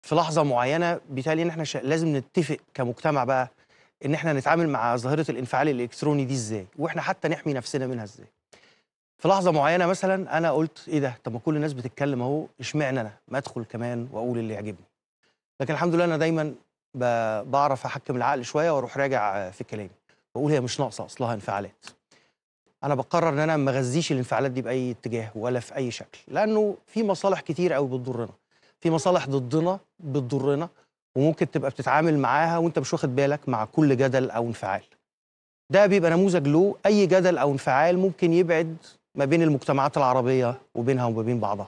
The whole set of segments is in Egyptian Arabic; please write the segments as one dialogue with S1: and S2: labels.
S1: في لحظه معينه بالتالي ان احنا شا... لازم نتفق كمجتمع بقى ان احنا نتعامل مع ظاهره الانفعال الالكتروني دي ازاي واحنا حتى نحمي نفسنا منها ازاي في لحظه معينه مثلا انا قلت ايه ده طب ما كل الناس بتتكلم اهو اشمعنى انا ما ادخل كمان واقول اللي يعجبني لكن الحمد لله انا دايما ب... بعرف احكم العقل شويه واروح راجع في كلامي واقول هي مش ناقصه اصلها انفعالات انا بقرر ان انا ما اغذيش الانفعالات دي باي اتجاه ولا في اي شكل لانه في مصالح كتير قوي بتضرنا في مصالح ضدنا بتضرنا وممكن تبقى بتتعامل معاها وانت مش واخد بالك مع كل جدل او انفعال ده بيبقى نموذج له اي جدل او انفعال ممكن يبعد ما بين المجتمعات العربيه وبينها وما بين بعضها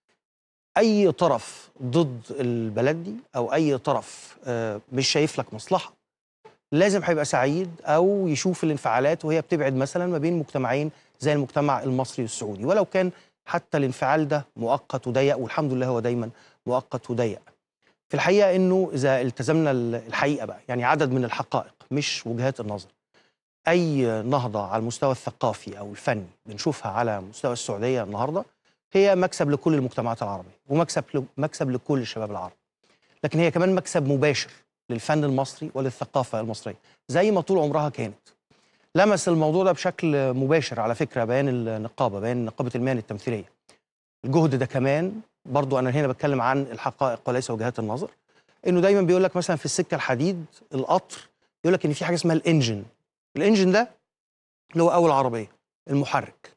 S1: اي طرف ضد البلد دي او اي طرف آه، مش شايف لك مصلحه لازم هيبقى سعيد او يشوف الانفعالات وهي بتبعد مثلا ما بين مجتمعين زي المجتمع المصري والسعودي ولو كان حتى الانفعال ده مؤقت وضيق والحمد لله هو دايما مؤقت وضيق في الحقيقه انه اذا التزمنا الحقيقه بقى يعني عدد من الحقائق مش وجهات النظر اي نهضه على المستوى الثقافي او الفني بنشوفها على مستوى السعوديه النهارده هي مكسب لكل المجتمعات العربيه ومكسب مكسب لكل الشباب العرب لكن هي كمان مكسب مباشر للفن المصري وللثقافه المصريه زي ما طول عمرها كانت لمس الموضوع ده بشكل مباشر على فكره بيان النقابه بيان نقابه المهن التمثيليه الجهد ده كمان برضو انا هنا بتكلم عن الحقائق وليس وجهات النظر انه دايما بيقول لك مثلا في السكه الحديد القطر يقول لك ان في حاجه اسمها الانجن الانجن ده اللي هو اول عربيه المحرك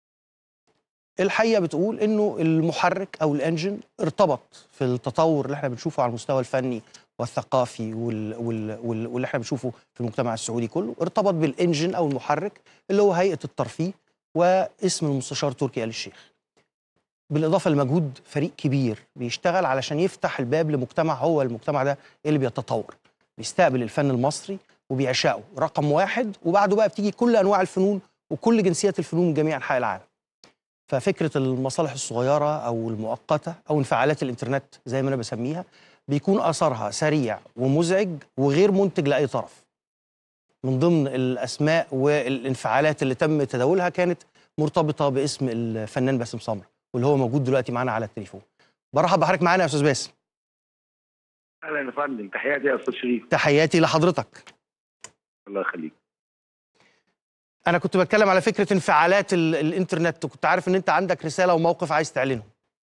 S1: الحقيقه بتقول انه المحرك او الانجن ارتبط في التطور اللي احنا بنشوفه على المستوى الفني والثقافي وال وال وال واللي احنا بنشوفه في المجتمع السعودي كله ارتبط بالانجن او المحرك اللي هو هيئه الترفيه واسم المستشار تركي آل الشيخ بالاضافه لمجهود فريق كبير بيشتغل علشان يفتح الباب لمجتمع هو المجتمع ده اللي بيتطور بيستقبل الفن المصري وبيعشقه رقم واحد وبعده بقى بتيجي كل انواع الفنون وكل جنسيات الفنون من جميع انحاء العالم ففكره المصالح الصغيره او المؤقته او انفعالات الانترنت زي ما انا بسميها بيكون اثرها سريع ومزعج وغير منتج لاي طرف من ضمن الاسماء والانفعالات اللي تم تداولها كانت مرتبطه باسم الفنان باسم سمر واللي هو موجود دلوقتي معانا على التليفون برحب بحضرتك معانا يا استاذ باسم
S2: اهلا يا فندم تحياتي يا استاذ شريف
S1: تحياتي لحضرتك
S2: الله يخليك
S1: انا كنت بتكلم على فكره انفعالات ال- الانترنت وكنت عارف ان انت عندك رساله وموقف عايز تعلنه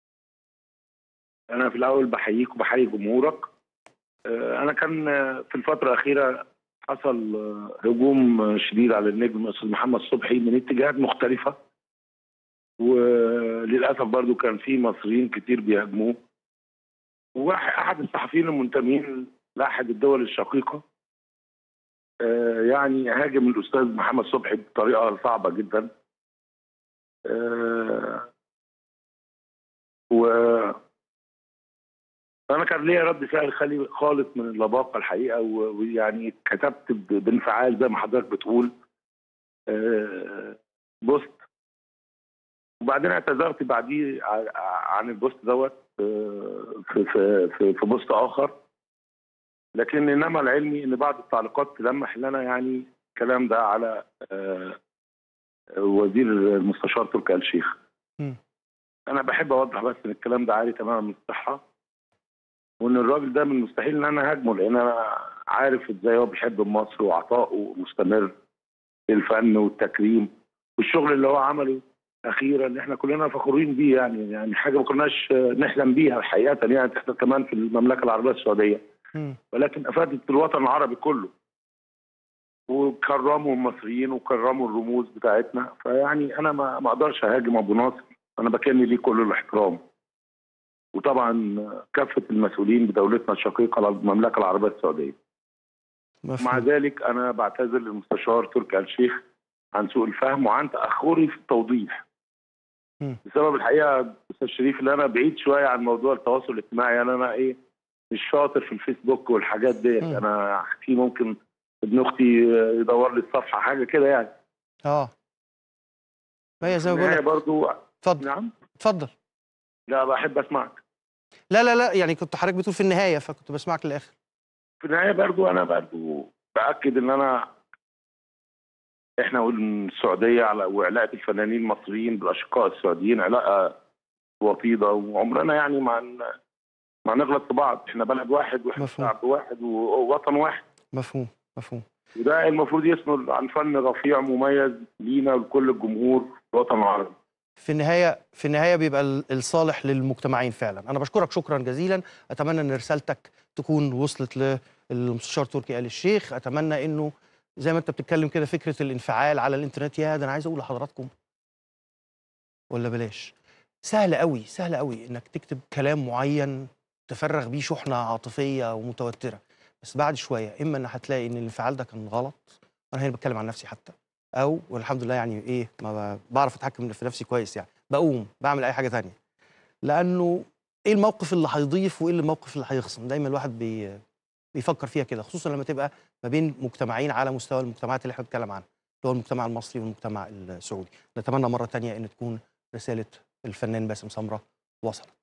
S2: انا في الاول بحييك وبحيي جمهورك آه، انا كان آه، في الفتره الاخيره حصل آه، هجوم آه، شديد على النجم الاستاذ محمد صبحي من اتجاهات مختلفه وللاسف برضو كان في مصريين كتير بيهاجموه واحد الصحفيين المنتمين لاحد الدول الشقيقه آه، يعني هاجم الاستاذ محمد صبحي بطريقه صعبه جدا آه، و انا كان ليا رد فعل خالي خالص من اللباقه الحقيقه و- ويعني كتبت ب- بانفعال زي ما حضرتك بتقول آه، بوست وبعدين اعتذرت بعديه ع- عن البوست دوت آه، في في في في بوست اخر لكن انما العلمي ان بعض التعليقات تلمح لنا يعني الكلام ده على آه، وزير المستشار تركي آل الشيخ
S1: مم.
S2: انا بحب اوضح بس ان الكلام ده عالي تماما من الصحه وان الراجل ده من المستحيل ان انا اهاجمه لان انا عارف ازاي هو بيحب مصر وعطائه مستمر للفن والتكريم والشغل اللي هو عمله اخيرا احنا كلنا فخورين بيه يعني يعني حاجه ما كناش نحلم بيها حقيقه يعني تحصل كمان في المملكه العربيه السعوديه
S1: مم.
S2: ولكن افادت الوطن العربي كله وكرموا المصريين وكرموا الرموز بتاعتنا فيعني انا ما ما اقدرش اهاجم ابو ناصر انا بكن ليه كل الاحترام وطبعا كافه المسؤولين بدولتنا الشقيقه المملكه العربيه السعوديه مع
S1: مفهوم.
S2: ذلك انا بعتذر للمستشار تركي آل الشيخ عن سوء الفهم وعن تاخري في التوضيح
S1: مم.
S2: بسبب الحقيقه استاذ شريف اللي انا بعيد شويه عن موضوع التواصل الاجتماعي يعني انا ايه مش شاطر في الفيسبوك والحاجات ديت
S1: مم.
S2: انا في ممكن ابن اختي يدور لي الصفحه حاجه كده يعني
S1: اه ما هي زي ما
S2: النهاية
S1: بقول لك
S2: برضو
S1: اتفضل
S2: نعم
S1: اتفضل
S2: لا بحب اسمعك
S1: لا لا لا يعني كنت حضرتك بتقول في النهايه فكنت بسمعك للاخر
S2: في النهايه برضو انا برضو باكد ان انا احنا والسعوديه على وعلاقه الفنانين المصريين بالاشقاء السعوديين علاقه وطيده وعمرنا يعني ما ن- ما نغلط في بعض احنا بلد واحد واحنا
S1: مفهوم.
S2: شعب واحد ووطن واحد
S1: مفهوم مفهوم
S2: وده المفروض يسند عن فن رفيع مميز لينا ولكل الجمهور في الوطن العربي
S1: في النهايه في النهايه بيبقى ال- الصالح للمجتمعين فعلا انا بشكرك شكرا جزيلا اتمنى ان رسالتك تكون وصلت للمستشار تركي آل الشيخ اتمنى انه زي ما انت بتتكلم كده فكره الانفعال على الانترنت يا ده انا عايز اقول لحضراتكم ولا بلاش سهل قوي سهل قوي انك تكتب كلام معين تفرغ بيه شحنه عاطفيه ومتوتره بس بعد شويه اما ان هتلاقي ان الانفعال ده كان غلط انا هنا بتكلم عن نفسي حتى او والحمد لله يعني ايه ما ب- بعرف اتحكم في نفسي كويس يعني بقوم بعمل اي حاجه تانية لانه ايه الموقف اللي هيضيف وايه الموقف اللي هيخصم دايما الواحد بي بيفكر فيها كده خصوصا لما تبقى ما بين مجتمعين على مستوى المجتمعات اللي احنا بنتكلم عنها اللي هو المجتمع المصري والمجتمع السعودي نتمنى مره تانية ان تكون رساله الفنان باسم سمره وصلت